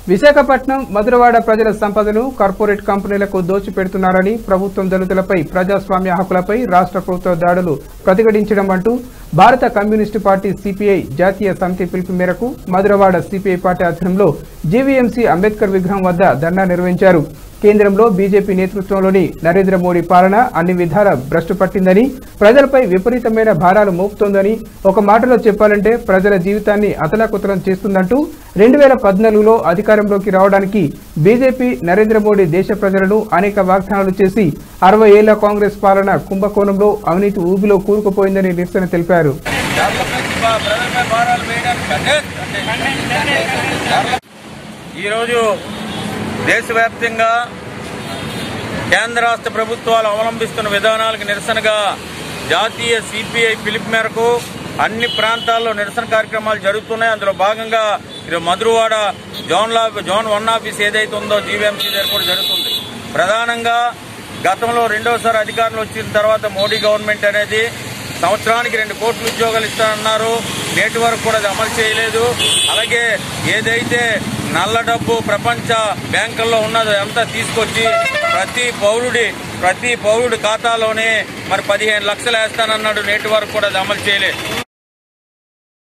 విశాఖపట్నం మధురవాడ ప్రజల సంపదను కార్పొరేట్ కంపెనీలకు దోచిపెడుతున్నారని ప్రభుత్వం దళితులపై ప్రజాస్వామ్య హక్కులపై రాష్ట్ర ప్రభుత్వ దాడులు ప్రతిఘటించడం అంటూ భారత కమ్యూనిస్టు పార్టీ సిపిఐ జాతీయ సమితి పిలుపు మేరకు మధురవాడ సిపిఐ పార్టీ ఆధ్వర్యంలో జీవీఎంసీ అంబేద్కర్ విగ్రహం వద్ద ధర్నా నిర్వహించారు కేంద్రంలో బీజేపీ నేతృత్వంలోని నరేంద్ర మోడీ పాలన అన్ని విధాల భ్రష్టు పట్టిందని ప్రజలపై విపరీతమైన భారాలు మోపుతోందని ఒక మాటలో చెప్పాలంటే ప్రజల జీవితాన్ని అతలాకుతలం చేస్తుందంటూ రెండు వేల పద్నాలుగులో అధికారంలోకి రావడానికి బీజేపీ నరేంద్ర మోడీ దేశ ప్రజలను అనేక వాగ్దానాలు చేసి అరవై ఏళ్ల కాంగ్రెస్ పాలన కుంభకోణంలో అవినీతి ఊబిలో కూరుకుపోయిందని నిరసన తెలిపారు ప్రజలపై భారాలు వేయడానికి ఈరోజు దేశవ్యాప్తంగా కేంద్ర రాష్ట్ర ప్రభుత్వాలు అవలంబిస్తున్న విధానాలకు నిరసనగా జాతీయ సిపిఐ పిలుపు మేరకు అన్ని ప్రాంతాల్లో నిరసన కార్యక్రమాలు జరుగుతున్నాయి అందులో భాగంగా ఈరోజు మధురవాడ జోన్ లా జోన్ వన్ ఆఫీస్ ఏదైతే ఉందో జీవీఎంసీ దగ్గర కూడా జరుగుతుంది ప్రధానంగా గతంలో రెండోసారి అధికారంలో వచ్చిన తర్వాత మోడీ గవర్నమెంట్ అనేది సంవత్సరానికి రెండు కోట్ల ఉద్యోగాలు ఇస్తానన్నారు నేటి వరకు కూడా అది అమలు చేయలేదు అలాగే ఏదైతే నల్ల డబ్బు ప్రపంచ బ్యాంకుల్లో ఉన్నదో అంతా తీసుకొచ్చి ప్రతి పౌరుడి ప్రతి పౌరుడి ఖాతాలోనే మరి పదిహేను లక్షలు వేస్తానన్నాడు నేటి వరకు కూడా అది అమలు చేయలేదు